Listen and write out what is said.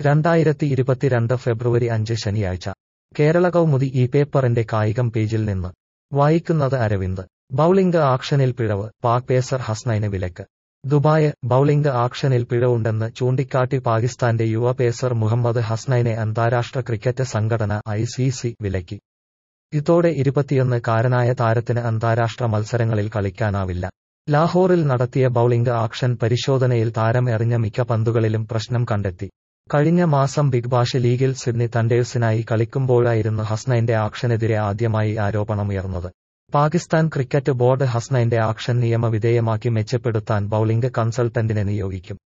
രണ്ടായിരത്തി ഇരുപത്തിരണ്ട് ഫെബ്രുവരി അഞ്ച് ശനിയാഴ്ച കേരള കൗമുദി ഈ പേപ്പറിന്റെ കായികം പേജിൽ നിന്ന് വായിക്കുന്നത് അരവിന്ദ് ബൌളിംഗ് ആക്ഷനിൽ പിഴവ് പാക് പേസർ ഹസ്നൈന് വിലക്ക് ദുബായ് ബൌളിംഗ് ആക്ഷനിൽ പിഴവുണ്ടെന്ന് ചൂണ്ടിക്കാട്ടി പാകിസ്ഥാന്റെ യുവ പേസർ മുഹമ്മദ് ഹസ്നൈനെ അന്താരാഷ്ട്ര ക്രിക്കറ്റ് സംഘടന ഐ സി സി വിലക്കി ഇതോടെ ഇരുപത്തിയൊന്ന് കാരനായ താരത്തിന് അന്താരാഷ്ട്ര മത്സരങ്ങളിൽ കളിക്കാനാവില്ല ലാഹോറിൽ നടത്തിയ ബൌളിംഗ് ആക്ഷൻ പരിശോധനയിൽ താരം എറിഞ്ഞ മിക്ക പന്തുകളിലും പ്രശ്നം കണ്ടെത്തി കഴിഞ്ഞ മാസം ബിഗ് ബാഷ് ലീഗിൽ സിഡ്നി തണ്ടേഴ്സിനായി കളിക്കുമ്പോഴായിരുന്നു ഹസ്നൈന്റെ ആക്ഷനെതിരെ ആദ്യമായി ആരോപണമുയർന്നത് പാകിസ്ഥാൻ ക്രിക്കറ്റ് ബോർഡ് ഹസ്നൈന്റെ ആക്ഷൻ നിയമവിധേയമാക്കി മെച്ചപ്പെടുത്താൻ ബൌളിംഗ് കൺസൾട്ടന്റിനെ നിയോഗിക്കും